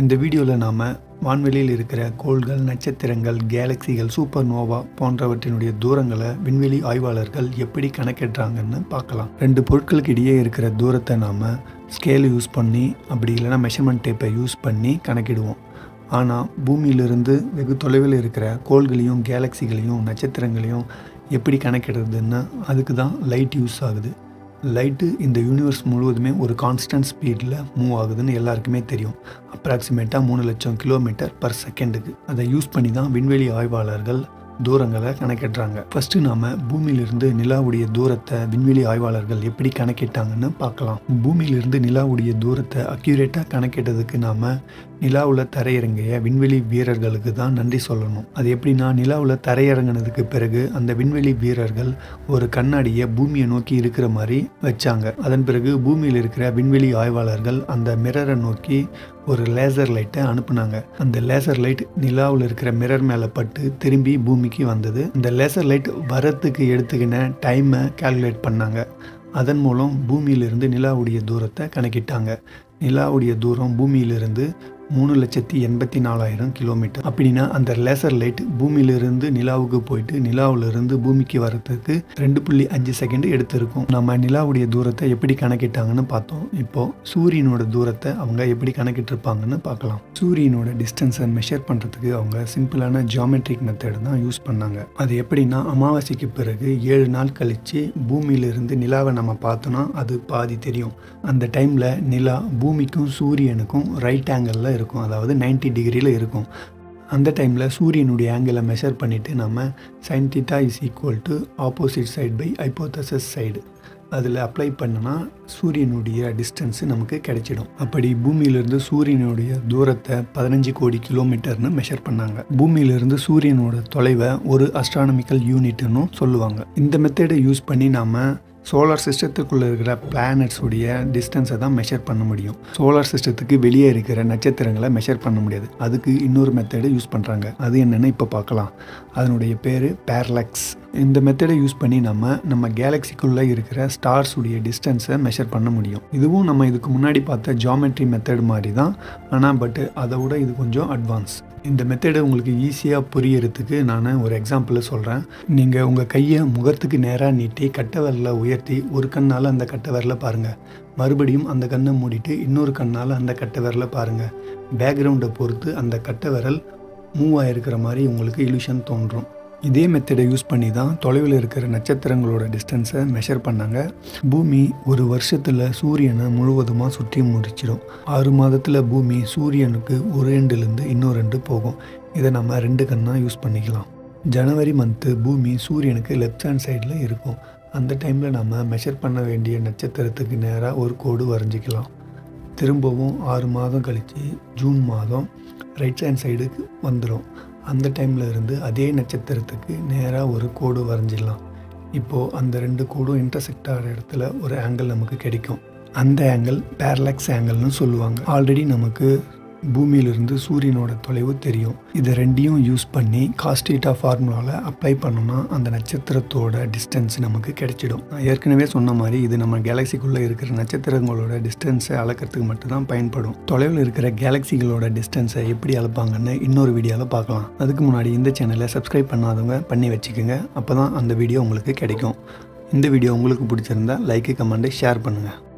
இந்த வீடியோவில் நாம் வான்வெளியில் இருக்கிற கோள்கள் நட்சத்திரங்கள் கேலக்சிகள் சூப்பர் நோவா போன்றவற்றினுடைய தூரங்களை விண்வெளி ஆய்வாளர்கள் எப்படி கணக்கிடுறாங்கன்னு பார்க்கலாம் ரெண்டு பொருட்களுக்கு இடையே இருக்கிற தூரத்தை நாம் ஸ்கேல் யூஸ் பண்ணி அப்படி இல்லைன்னா மெஷர்மெண்ட் டேப்பை யூஸ் பண்ணி கணக்கிடுவோம் ஆனால் பூமியிலிருந்து வெகு தொலைவில் இருக்கிற கோள்களையும் கேலக்சிகளையும் நட்சத்திரங்களையும் எப்படி கணக்கிடுறதுன்னா அதுக்கு தான் லைட் யூஸ் ஆகுது லைட்டு இந்த யூனிவர்ஸ் முழுவதுமே ஒரு கான்ஸ்டன்ட் ஸ்பீடில் மூவ் ஆகுதுன்னு எல்லாருக்குமே தெரியும் அப்ராக்சிமேட்டாக மூணு லட்சம் கிலோமீட்டர் பர் செகண்டுக்கு அதை யூஸ் பண்ணி தான் விண்வெளி ஆய்வாளர்கள் தூரங்களை கணக்கிடுறாங்க ஃபஸ்ட்டு நாம் பூமியிலிருந்து நிலாவுடைய தூரத்தை விண்வெளி ஆய்வாளர்கள் எப்படி கணக்கிட்டாங்கன்னு பார்க்கலாம் பூமியிலிருந்து நிலாவுடைய தூரத்தை அக்யூரேட்டாக கணக்கிட்டதுக்கு நாம் நிலாவில் தரையிறங்கிய விண்வெளி வீரர்களுக்கு தான் நன்றி சொல்லணும் அது எப்படின்னா நிலாவில் தரையிறங்கினதுக்கு பிறகு அந்த விண்வெளி வீரர்கள் ஒரு கண்ணாடியை பூமியை நோக்கி இருக்கிற மாதிரி வச்சாங்க அதன் பிறகு பூமியில் இருக்கிற விண்வெளி ஆய்வாளர்கள் அந்த மிரரை நோக்கி ஒரு லேசர் லைட்டை அனுப்புனாங்க அந்த லேசர் லைட் நிலாவில் இருக்கிற மிரர் மேலே பட்டு திரும்பி பூமிக்கு வந்தது இந்த லேசர் லைட் வரத்துக்கு எடுத்துக்கின டைமை கால்குலேட் பண்ணாங்க அதன் மூலம் பூமியிலிருந்து நிலாவுடைய தூரத்தை கணக்கிட்டாங்க நிலாவுடைய தூரம் பூமியிலிருந்து மூணு லட்சத்தி எண்பத்தி நாலாயிரம் கிலோமீட்டர் அப்படின்னா அந்த லேசர் லைட் பூமியிலிருந்து நிலாவுக்கு போயிட்டு நிலாவிலிருந்து பூமிக்கு வரத்துக்கு ரெண்டு புள்ளி அஞ்சு செகண்ட் எடுத்திருக்கும் நம்ம நிலாவுடைய தூரத்தை எப்படி கணக்கிட்டாங்கன்னு பார்த்தோம் இப்போ சூரியனோட தூரத்தை அவங்க எப்படி கணக்கிட்டிருப்பாங்கன்னு பார்க்கலாம் சூரியனோட டிஸ்டன்ஸை மெஷர் பண்ணுறதுக்கு அவங்க சிம்பிளான ஜியாமெட்ரிக் மெத்தட் தான் யூஸ் பண்ணாங்க அது எப்படின்னா அமாவாசைக்கு பிறகு ஏழு நாள் கழித்து பூமியிலிருந்து நிலாவை நம்ம பார்த்தோன்னா அது பாதி தெரியும் அந்த டைமில் நிலா பூமிக்கும் சூரியனுக்கும் ரைட் ஆங்கிளில் இருக்கும் அதாவது நைன்டி டிகிரியில் இருக்கும் அந்த டைமில் சூரியனுடைய ஆங்கிளை மெஷர் பண்ணிவிட்டு நம்ம sine theta is equal to opposite side by hypotenuse side அதில் அப்ளை பண்ணனா சூரியனுடைய டிஸ்டன்ஸு நமக்கு கிடைச்சிடும் அப்படி பூமியிலிருந்து சூரியனுடைய தூரத்தை பதினஞ்சு கோடி கிலோமீட்டர்னு மெஷர் பண்ணாங்க பூமியிலிருந்து சூரியனோட தொலைவை ஒரு அஸ்ட்ரானமிக்கல் யூனிட்னு சொல்லுவாங்க இந்த மெத்தடை யூஸ் பண்ணி நாம் சோலார் சிஸ்டத்துக்குள்ளே இருக்கிற பிளானட்ஸ் உடைய டிஸ்டன்ஸை தான் மெஷர் பண்ண முடியும் சோலார் சிஸ்டத்துக்கு வெளியே இருக்கிற நட்சத்திரங்களை மெஷர் பண்ண முடியாது அதுக்கு இன்னொரு மெத்தடை யூஸ் பண்ணுறாங்க அது என்னென்னு இப்போ பார்க்கலாம் அதனுடைய பேர் பேர்லக்ஸ் இந்த மெத்தடை யூஸ் பண்ணி நம்ம நம்ம கேலக்சிக்குள்ளே இருக்கிற ஸ்டார்ஸ் உடைய டிஸ்டன்ஸை மெஷர் பண்ண முடியும் இதுவும் நம்ம இதுக்கு முன்னாடி பார்த்த ஜாமெட்ரி மெத்தட் மாதிரி தான் ஆனால் பட்டு அதை விட இது கொஞ்சம் அட்வான்ஸ் இந்த மெத்தடை உங்களுக்கு ஈஸியாக புரியறதுக்கு நான் ஒரு எக்ஸாம்பிள் சொல்கிறேன் நீங்கள் உங்கள் கையை முகத்துக்கு நேராக நீட்டி கட்டை விரலை உயர்த்தி ஒரு கண்ணால் அந்த கட்டை விரலை பாருங்கள் மறுபடியும் அந்த கண்ணை மூடிட்டு இன்னொரு கண்ணால் அந்த கட்டை விரலை பாருங்கள் பேக்ரவுண்டை பொறுத்து அந்த கட்டை விரல் மூவ் ஆகிருக்கிற மாதிரி உங்களுக்கு இலுஷன் தோன்றும் இதே மெத்தடை யூஸ் பண்ணி தான் தொலைவில் இருக்கிற நட்சத்திரங்களோட டிஸ்டன்ஸை மெஷர் பண்ணாங்க பூமி ஒரு வருஷத்தில் சூரியனை முழுவதுமாக சுற்றி முடிச்சிடும் ஆறு மாதத்தில் பூமி சூரியனுக்கு ஒரு எண்டுலேருந்து இன்னொரு ரெண்டு போகும் இதை நம்ம ரெண்டு கண்ணாக யூஸ் பண்ணிக்கலாம் ஜனவரி மந்த்து பூமி சூரியனுக்கு லெஃப்ட் ஹேண்ட் சைடில் இருக்கும் அந்த டைமில் நம்ம மெஷர் பண்ண வேண்டிய நட்சத்திரத்துக்கு நேராக ஒரு கோடு வரைஞ்சிக்கலாம் திரும்பவும் ஆறு மாதம் கழித்து ஜூன் மாதம் ரைட் ஹேண்ட் சைடுக்கு வந்துடும் அந்த டைமில் இருந்து அதே நட்சத்திரத்துக்கு நேராக ஒரு கோடு வரைஞ்சிடலாம் இப்போது அந்த ரெண்டு கோடும் இன்டர்செக்ட் ஆகிற இடத்துல ஒரு ஆங்கிள் நமக்கு கிடைக்கும் அந்த ஆங்கிள் பேரலாக்ஸ் ஆங்கிள்னு சொல்லுவாங்க ஆல்ரெடி நமக்கு பூமியிலிருந்து சூரியனோட தொலைவு தெரியும் இதை ரெண்டையும் யூஸ் பண்ணி காஸ்டீட்டா ஃபார்முலாவில் அப்ளை பண்ணோம்னா அந்த நட்சத்திரத்தோட டிஸ்டன்ஸ் நமக்கு கிடைச்சிடும் நான் ஏற்கனவே சொன்ன மாதிரி இது நம்ம கேலக்சிக்குள்ளே இருக்கிற நட்சத்திரங்களோட டிஸ்டன்ஸை அளக்கிறதுக்கு மட்டும்தான் பயன்படும் தொலைவில் இருக்கிற கேலக்சிகளோட டிஸ்டன்ஸை எப்படி அளப்பாங்கன்னு இன்னொரு வீடியோவில் பார்க்கலாம் அதுக்கு முன்னாடி இந்த சேனலை சப்ஸ்கிரைப் பண்ணாதவங்க பண்ணி வச்சுக்கோங்க அப்போ தான் அந்த வீடியோ உங்களுக்கு கிடைக்கும் இந்த வீடியோ உங்களுக்கு பிடிச்சிருந்தா லைக்கு கமெண்ட்டு ஷேர் பண்ணுங்கள்